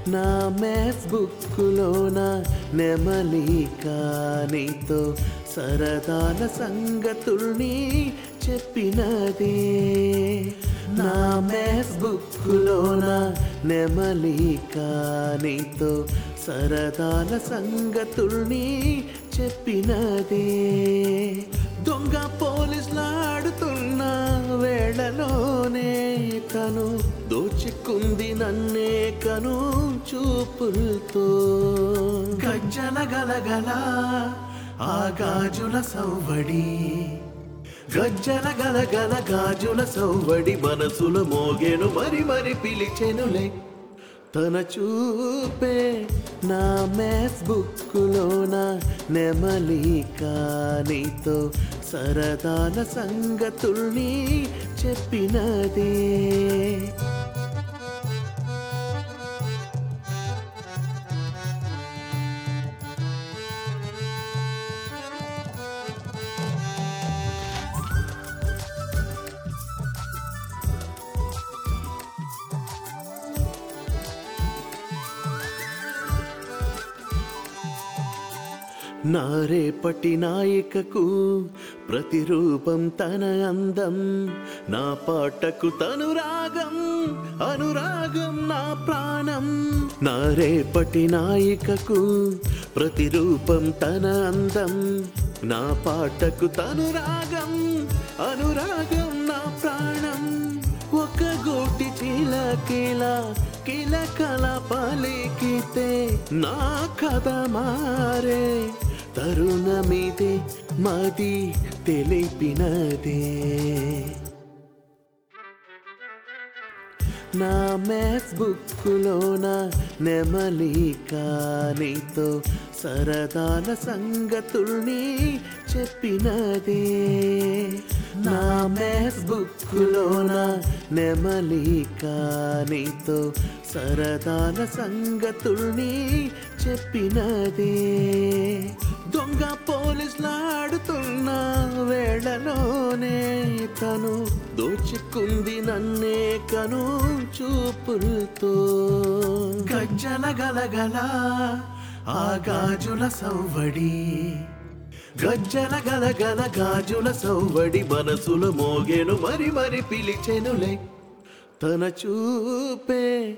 నా మేస్ బుక్కులోన నెమలిక నీతో సరదాల సంగతుల్ని చెప్పినదే నా మేస్ బుక్కులోన నెమలిక నీతో సరదాల సంగతుల్ని చెప్పినదే దొంగ పోలీసులాడుతున్న వేళలోనే తను దోచుకుంది నన్నే కను చూపులతో గజ్జల గలగల ఆ గాజుల సవ్వడి గజ్జల గలగల గాజుల సవ్వడి మనసులో మోగేను మరి మరి పిలిచెనులే తన చూపే నా మేస్ బుక్కులోన నెమలిక నీతో సరదాల సంగతుల్ని చెప్పినదే నా రేపటి నాయికకు ప్రతిరూపం తన అందం నా పాటకు తను రాగం అనురాగం నా ప్రాణం నా రేపటి నాయికకు ప్రతిరూపం తన అందం నా పాటకు తను రాగం అనురాగం నా ప్రాణం ఒక గోటి చిలకిల కిలకల పలికితే నా కథ మారే తరుణమిదే మది తెలిపినదే నా మేస్ బుక్కులోన నెమలిక నీతో సరదాల సంగతుల్ని చెప్పినదే నా మేస్ బుక్కులోన నెమలిక నీతో సరదాల సంగతుల్ని చెప్పినదే దొంగ పోలీసులాడుతున్న వేళలోనే తను దోచుకుంది నన్నే కను చూపులతో గజ్జల గలగల ఆ గాజుల సవ్వడి గజ్జల గలగల గాజుల సవ్వడి మనసులో మోగేను మరి మరి పిలిచెనులే తన చూపే